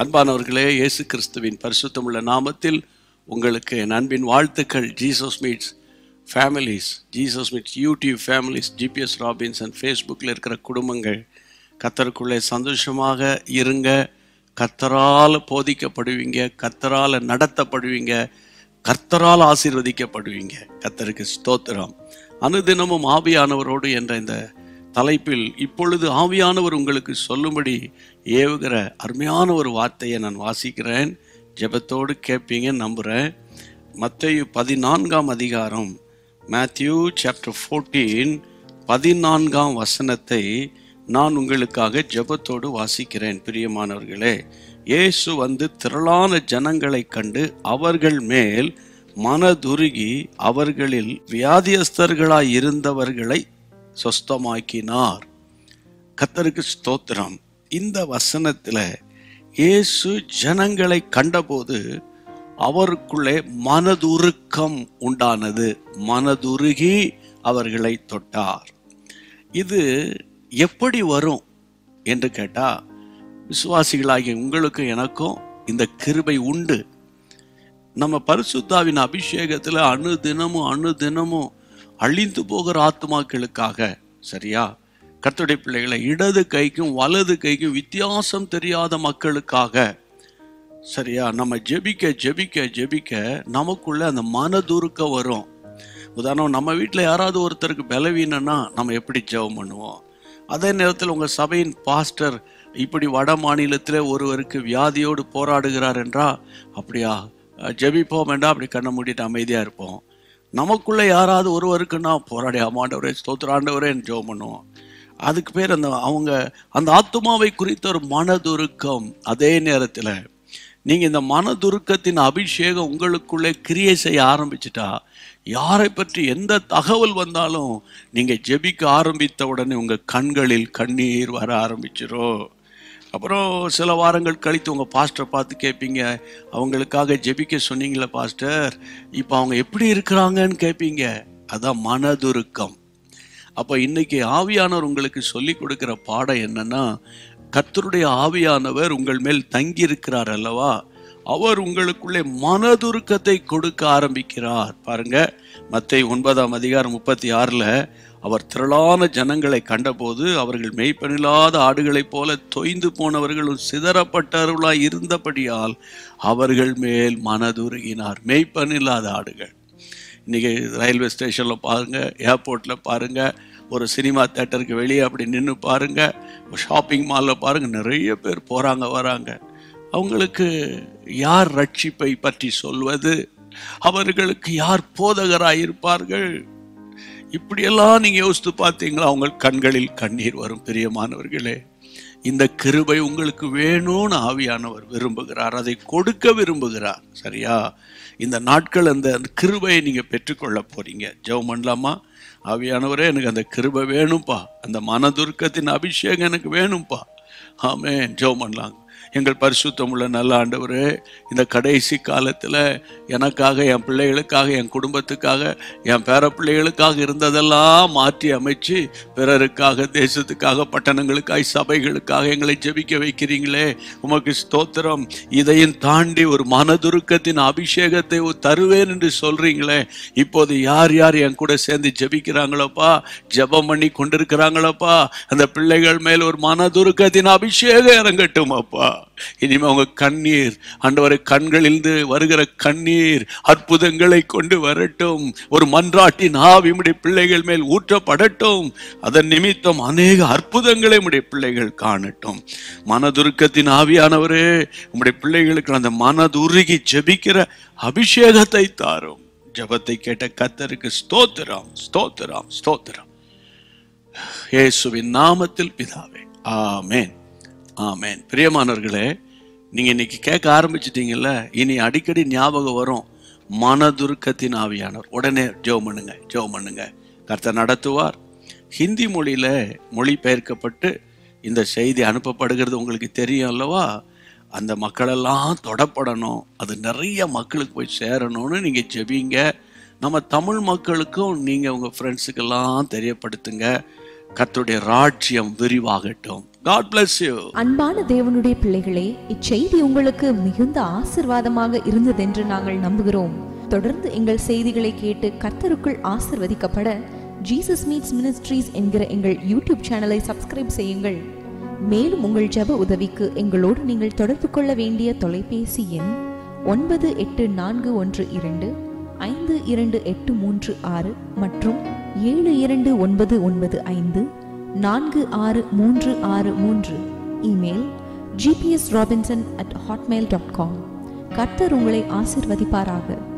அன்பானவர்களே இயேசு கிறிஸ்துவின் பரிசுத்தமுள்ள நாமத்தில் உங்களுக்கு என் அன்பின் வாழ்த்துக்கள் Jesus meets families Jesus meets YouTube families GPS Robins and ஃபேஸ்புக்கில் இருக்கிற குடும்பங்கள் கத்தருக்குள்ளே சந்தோஷமாக இருங்க கத்தரால் போதிக்கப்படுவீங்க கத்தரால் நடத்தப்படுவீங்க கர்த்தரால் ஆசீர்வதிக்கப்படுவீங்க கத்தருக்கு ஸ்தோத்திரம் அனுதினமும் ஆவியானவரோடு என்ற இந்த தலைப்பில் இப்பொழுது ஆவியானவர் உங்களுக்கு சொல்லும்படி ஏவுகிற அருமையான ஒரு வார்த்தையை நான் வாசிக்கிறேன் ஜெபத்தோடு கேட்பீங்க நம்புகிறேன் மத்தேயு பதினான்காம் அதிகாரம் மேத்யூ சாப்டர் ஃபோர்டீன் பதினான்காம் வசனத்தை நான் உங்களுக்காக ஜெபத்தோடு வாசிக்கிறேன் பிரியமானவர்களே இயேசு வந்து திரளான ஜனங்களைக் கண்டு அவர்கள் மேல் மனதுருகி அவர்களில் வியாதியஸ்தர்களாய் இருந்தவர்களை சொஸ்தமாக்கினார் கத்தருக்கு ஸ்தோத்திரம் இந்த வசனத்துல இயேசு ஜனங்களை கண்டபோது அவருக்குள்ளே மனதுருக்கம் உண்டானது மனதுருகி அவர்களை தொட்டார் இது எப்படி வரும் என்று கேட்டா விசுவாசிகளாகிய உங்களுக்கும் எனக்கும் இந்த கிருபை உண்டு நம்ம பரிசுத்தாவின் அபிஷேகத்துல அணு தினமும் அணு தினமும் அழிந்து போகிற ஆத்மாக்களுக்காக சரியா கர்த்தருடைய பிள்ளைகளை இடது கைக்கும் வலது கைக்கும் வித்தியாசம் தெரியாத மக்களுக்காக சரியா நம்ம ஜெபிக்க ஜெபிக்க ஜெபிக்க நமக்குள்ள அந்த மனதுருக்க வரும் உதாரணம் நம்ம வீட்டில் யாராவது ஒருத்தருக்கு பலவீனம்னா நம்ம எப்படி ஜெபம் பண்ணுவோம் அதே நேரத்தில் உங்கள் சபையின் பாஸ்டர் இப்படி வட மாநிலத்தில் ஒருவருக்கு வியாதியோடு போராடுகிறார் என்றா அப்படியா ஜெபிப்போம் என்றா அப்படி கண்ணை மூடிட்டு அமைதியாக இருப்போம் நமக்குள்ள யாராவது ஒருவருக்குன்னா போராடி ஆமாண்டவரே ஸ்தோத்திராண்டவரே ஜெபம் பண்ணுவோம் அதுக்கு பேர் அந்த அவங்க அந்த ஆத்மாவை குறித்த ஒரு மனதுருக்கம் அதே நேரத்தில் நீங்கள் இந்த மனதுருக்கத்தின் அபிஷேகம் உங்களுக்குள்ளே கிரியை செய்ய ஆரம்பிச்சிட்டா யாரை பற்றி எந்த தகவல் வந்தாலும் நீங்கள் ஜெபிக்க ஆரம்பித்த உடனே உங்கள் கண்களில் கண்ணீர் வர ஆரம்பிச்சிரும் அப்புறம் சில வாரங்கள் கழித்து உங்கள் பாஸ்டரை பார்த்து கேட்பீங்க அவங்களுக்காக ஜெபிக்க சொன்னீங்களே பாஸ்டர் இப்போ அவங்க எப்படி இருக்கிறாங்கன்னு கேட்பீங்க அதான் மனதுருக்கம் அப்போ இன்னைக்கு ஆவியானவர் உங்களுக்கு சொல்லி கொடுக்கிற பாடம் என்னன்னா கர்த்தருடைய ஆவியானவர் உங்கள் மேல் தங்கி இருக்கிறார் அல்லவா அவர் உங்களுக்குள்ளே மனதுருக்கத்தை கொடுக்க ஆரம்பிக்கிறார் பாருங்க மத்தை ஒன்பதாம் அதிகாரம் முப்பத்தி ஆறில் அவர் திரளான ஜனங்களை கண்டபோது அவர்கள் மெய்ப்பனில்லாத ஆடுகளைப் போல தொய்ந்து போனவர்களும் சிதறப்பட்டவர்களாய் இருந்தபடியால் அவர்கள் மேல் மனதுருகினார் மெய்ப்பனில்லாத ஆடுகள் இன்றைக்கி ரயில்வே ஸ்டேஷனில் பாருங்கள் ஏர்போர்ட்டில் பாருங்கள் ஒரு சினிமா தேட்டருக்கு வெளியே அப்படி நின்று பாருங்கள் ஷாப்பிங் மாலில் பாருங்கள் நிறைய பேர் போகிறாங்க வராங்க அவங்களுக்கு யார் ரட்சிப்பை பற்றி சொல்வது அவர்களுக்கு யார் போதகராய் இருப்பார்கள் இப்படியெல்லாம் நீங்கள் யோசித்து பார்த்தீங்களா அவங்க கண்களில் கண்ணீர் வரும் பிரியமானவர்களே இந்த கிருபை உங்களுக்கு வேணும்னு ஆவியானவர் விரும்புகிறார் அதை கொடுக்க விரும்புகிறார் சரியா இந்த நாட்கள் அந்த கிருபையை நீங்கள் பெற்றுக்கொள்ள போறீங்க ஜெபம் பண்ணலாமா ஆவியானவரே எனக்கு அந்த கிருபை வேணும்ப்பா அந்த மனதுருக்கத்தின் அபிஷேகம் எனக்கு வேணும்ப்பா ஆமே ஜெபம் பண்ணலாங்க எங்கள் பரிசுத்தம் உள்ள நல்ல ஆண்டவரே இந்த கடைசி காலத்தில் எனக்காக என் பிள்ளைகளுக்காக என் குடும்பத்துக்காக என் பேர பிள்ளைகளுக்காக இருந்ததெல்லாம் மாற்றி அமைச்சு பிறருக்காக தேசத்துக்காக பட்டணங்களுக்காக சபைகளுக்காக எங்களை ஜெபிக்க வைக்கிறீங்களே உமக்கு ஸ்தோத்திரம் இதையும் தாண்டி ஒரு மனதுருக்கத்தின் அபிஷேகத்தை தருவேன் என்று சொல்றீங்களே இப்போது யார் யார் என் கூட சேர்ந்து ஜெபிக்கிறாங்களோப்பா ஜெபம் பண்ணி கொண்டிருக்கிறாங்களோப்பா அந்த பிள்ளைகள் மேல் ஒரு மனதுருக்கத்தின் அபிஷேகம் இறங்கட்டும் அப்பா இனிமே அவங்க கண்ணீர் ஆண்டவரை கண்களிலிருந்து வருகிற கண்ணீர் அற்புதங்களை கொண்டு வரட்டும் ஒரு மன்றாட்டின் ஆவி உடைய பிள்ளைகள் மேல் ஊற்றப்படட்டும் அதன் நிமித்தம் அநேக அற்புதங்களை உடைய பிள்ளைகள் காணட்டும் மனதுருக்கத்தின் ஆவியானவரே உம்முடைய பிள்ளைகளுக்கு அந்த மனதுருகி ஜெபிக்கிற அபிஷேகத்தை தாரும் ஜபத்தை கேட்ட கத்தருக்கு ஸ்தோத்திரம் ஸ்தோத்திரம் ஸ்தோத்திரம் இயேசுவின் நாமத்தில் பிதாவே ஆமேன் ஆமேன் பிரியமானவர்களே நீங்க இன்னைக்கு கேட்க ஆரம்பிச்சிட்டீங்கல்ல இனி அடிக்கடி ஞாபகம் வரும் மனதுருக்கத்தின் ஆவியானவர் உடனே ஜெபம் பண்ணுங்க ஜெபம் பண்ணுங்க கர்த்தர் நடத்துவார் ஹிந்தி மொழியில மொழிபெயர்க்கப்பட்டு இந்த செய்தி அனுப்பப்படுகிறது உங்களுக்கு தெரியும் அல்லவா அந்த மக்களெல்லாம் தொடப்படணும் அது நிறைய மக்களுக்கு போய் சேரணும்னு நீங்கள் ஜெபிங்க நம்ம தமிழ் மக்களுக்கும் நீங்கள் உங்கள் ஃப்ரெண்ட்ஸுக்கெல்லாம் தெரியப்படுத்துங்க கர்த்தருடைய ராஜ்யம் விரிவாகட்டும் God bless you. அன்பான தேவனுடைய பிள்ளைகளே இச்செய்தி உங்களுக்கு மிகுந்த ஆசிர்வாதமாக இருந்ததென்று நாங்கள் நம்புகிறோம் தொடர்ந்து எங்கள் செய்திகளை கேட்டு கர்த்தருக்குள் ஆசிர்வதிக்கப்பட ஜீசஸ் மீட்ஸ் மினிஸ்ட்ரீஸ் என்கிற எங்கள் யூடியூப் சேனலை சப்ஸ்கிரைப் செய்யுங்கள் மேலும் உங்கள் ஜெப உதவிக்கு எங்களோடு நீங்கள் தொடர்பு கொள்ள வேண்டிய தொலைபேசி எண் ஒன்பது எட்டு நான்கு ஒன்று இரண்டு ஐந்து இரண்டு எட்டு மூன்று ஆறு மற்றும் ஏழு இரண்டு ஒன்பது ஒன்பது ஐந்து நான்கு ஆறு மூன்று ஆறு மூன்று email GPS Robinson at Hotmail dot com கர்த்தர் உங்களை ஆசிர்வதிப்பாராக